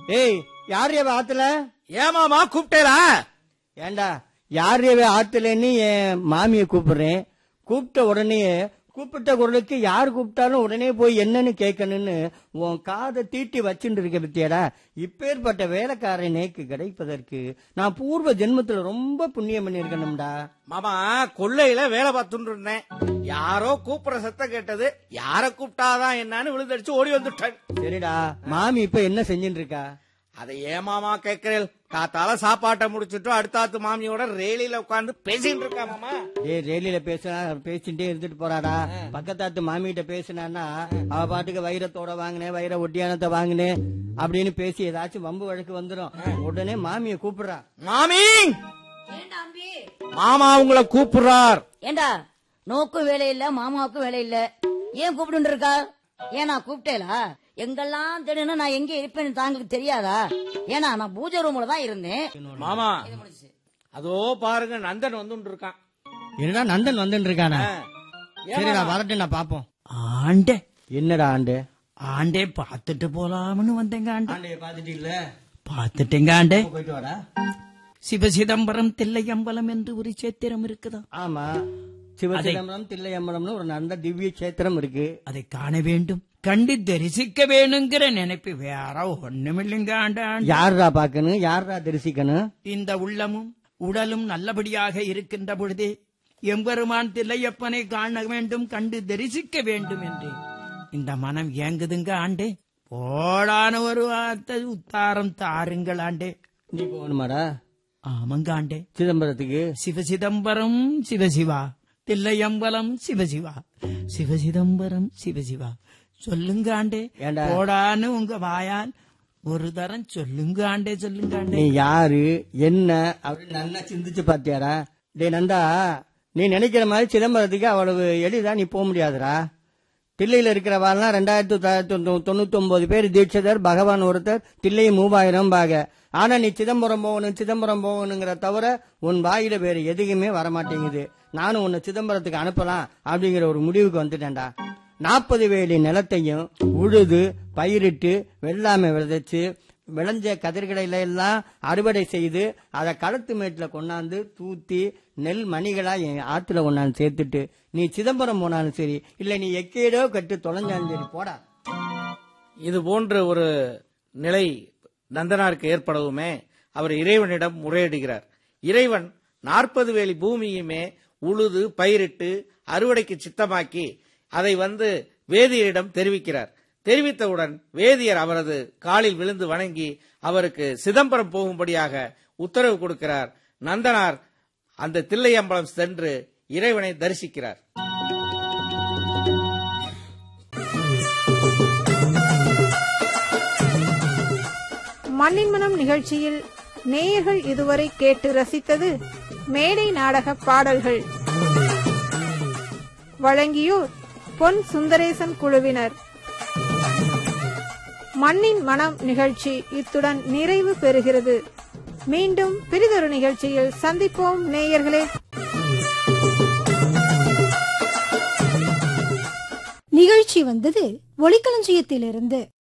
ஏய் யார் இவ ஆத்துல ஏமாமா கூப்பிட்டேரா ஏண்டா யார் இவ ஆத்துலன்னு என் மாமியை கூப்பிடுறேன் கூப்பிட்ட உடனே கூப்பிட்ட குரலுக்கு யார் கூப்பிட்டாலும் உடனே போய் என்னன்னு கேட்கணும்னு உன் காதை தீட்டி வச்சுட்டு இருக்க பத்தியாடா இப்பேற்பட்ட வேலைக்காரன் நேக்கு கிடைப்பதற்கு நான் பூர்வ ஜென்மத்துல ரொம்ப புண்ணியம் பண்ணிருக்கணும்டா மாமா கொள்ளையில வேலை பார்த்துட்டு இருந்தேன் யாரோ கூப்பிடுற சத்தம் கேட்டது யார கூப்பிட்டாதான் என்னன்னு விழுந்தடிச்சு ஓடி வந்துட்டேன் சரிடா மாமி இப்ப என்ன செஞ்சுட்டு இருக்கா அதை ஏமாமா கேக்குறேன் காத்தால சாப்பாட்டை முடிச்சிட்டோம் அடுத்தாத்து மாமியோட ரேலியில உட்கார்ந்து பேசிட்டு இருக்கா மாமா ஏய் ரேலியில பேசினா பேசிட்டே இருந்துட்டு போறாடா பக்கத்தாத்து மாமிகிட்ட பேசினான்னா அவ பாட்டுக்கு வைரத்தோட வாங்கினேன் வைர ஒட்டியானத்தை வாங்கினேன் அப்படின்னு பேசி ஏதாச்சும் வம்பு வழக்கு வந்துடும் உடனே மாமிய கூப்பிடுறா மாமி ஏண்டா அம்பி மாமா உங்களை கூப்பிடுறார் ஏண்டா நோக்கும் வேலை இல்ல மாமாவுக்கும் வேலை இல்ல ஏன் கூப்பிட்டு இருக்கா ஏன் நான் கூப்பிட்டேலா எங்கெல்லாம் தேடினா நான் எங்க இருப்பேன்னு தாங்களுக்கு தெரியாதா ஏன்னா நான் பூஜை ரூம்ல தான் இருந்தேன் மாமா அதோ பாருங்க நந்தன் வந்துட்டு இருக்கான் என்னடா நந்தன் வந்துட்டு இருக்கானா ஆ. சரிடா வரட்டும் நான் பாப்போம் ஆண்டே என்னடா ஆண்டு ஆண்டே பார்த்துட்டு போலாம்னு வந்தேங்க ஆண்டே ஆண்டைய பாத்துட்டு இல்ல பார்த்துட்டேங்க ஆண்டே போயிட்டு வாடா சிவசிதம்பரம் தில்லையம்பலம் என்று ஒரு சேத்திரம் இருக்குதா ஆமா சிவசிதம்பரம் தில்லையம்பலம்னு ஒரு நல்ல திவ்ய கஷேத்திரம் இருக்கு அதை காண வேண்டும் கண்டு தரிசிக்க வேணுங்கிற நினைப்பு வேற ஒண்ணுமில்லைங்க ஆண்டே ஆண்டே. யாரா பாக்கணும் யாரா தரிசிக்கணும் இந்த உள்ளமும் உடலும் நல்லபடியாக இருக்கின்ற பொழுதே எம்பெருமான் தில்லையப்பனை காண வேண்டும் கண்டு தரிசிக்க வேண்டும் என்று இந்த மனம் ஏங்குதுங்க ஆண்டே போடான ஒரு வார்த்தை உத்தாரம் தாருங்கள் ஆண்டே நீ போகணுமாடா ஆமாங்க ஆண்டே சிதம்பரத்துக்கு சிவசிதம்பரம் சிவசிவா தில்லையம்பலம் சிவசிவா சிவசிதம்பரம் சிவசிவா சொல்லுங்க ஆண்டே ஏண்டா? போடான்னு உங்க வாயால் ஒரு தரம் சொல்லுங்க ஆண்டே சொல்லுங்க ஆண்டே நீ யாரு என்ன அப்படின்னு நல்லா சிந்திச்சு பாத்தியாடா டேய் நந்தா நீ நினைக்கிற மாதிரி சிதம்பரத்துக்கு அவ்வளவு எளிதா நீ போக முடியாதுடா தில்லையில இருக்கிறவாள்லாம் ரெண்டாயிரத்தி தொள்ளாயிரத்தி தொண்ணூத்தி ஒன்பது பேர் தீட்சிதர் பகவான் ஒருத்தர் தில்லை மூவாயிரம் பாக ஆனா நீ சிதம்பரம் போகணும் சிதம்பரம் போகணுங்கிற தவிர உன் வாயில வேற எதுக்குமே வரமாட்டேங்குது நானும் உன்னை சிதம்பரத்துக்கு அனுப்பலாம் அப்படிங்கிற ஒரு முடிவுக்கு வந்துட்டேன்டா நாற்பது வேலி நிலத்தையும் உழுது பயிரிட்டு வெள்ளாமை விதைச்சு விளைஞ்ச கதிர்களை எல்லாம் அறுவடை செய்து அதை களத்து மேட்டுல கொண்டாந்து தூத்தி நெல் மணிகளா என் ஆத்துல கொண்டாந்து சேர்த்துட்டு நீ சிதம்பரம் போனாலும் சரி இல்ல நீ எக்கேடோ கட்டு தொலைஞ்சாலும் சரி போடா இது போன்ற ஒரு நிலை நந்தனாருக்கு ஏற்படவுமே அவர் இறைவனிடம் முறையிடுகிறார் இறைவன் நாற்பது வேலி பூமியுமே உழுது பயிரிட்டு அறுவடைக்கு சித்தமாக்கி அதை வந்து வேதியரிடம் தெரிவிக்கிறார் தெரிவித்தவுடன் வேதியர் அவரது காலில் விழுந்து வணங்கி அவருக்கு சிதம்பரம் போகும்படியாக உத்தரவு கொடுக்கிறார் நந்தனார் அந்த தில்லையம்பலம் சென்று இறைவனை தரிசிக்கிறார் மண்ணின் மனம் நிகழ்ச்சியில் நேயர்கள் இதுவரை கேட்டு ரசித்தது மேடை நாடக பாடல்கள் வழங்கியோர் பொன் சுந்தரேசன் குழுவினர் மண்ணின் மனம் நிகழ்ச்சி இத்துடன் நிறைவு பெறுகிறது மீண்டும் பிரிதொரு நிகழ்ச்சியில் சந்திப்போம் நேயர்களே நிகழ்ச்சி வந்தது ஒளிக்களஞ்சியத்திலிருந்து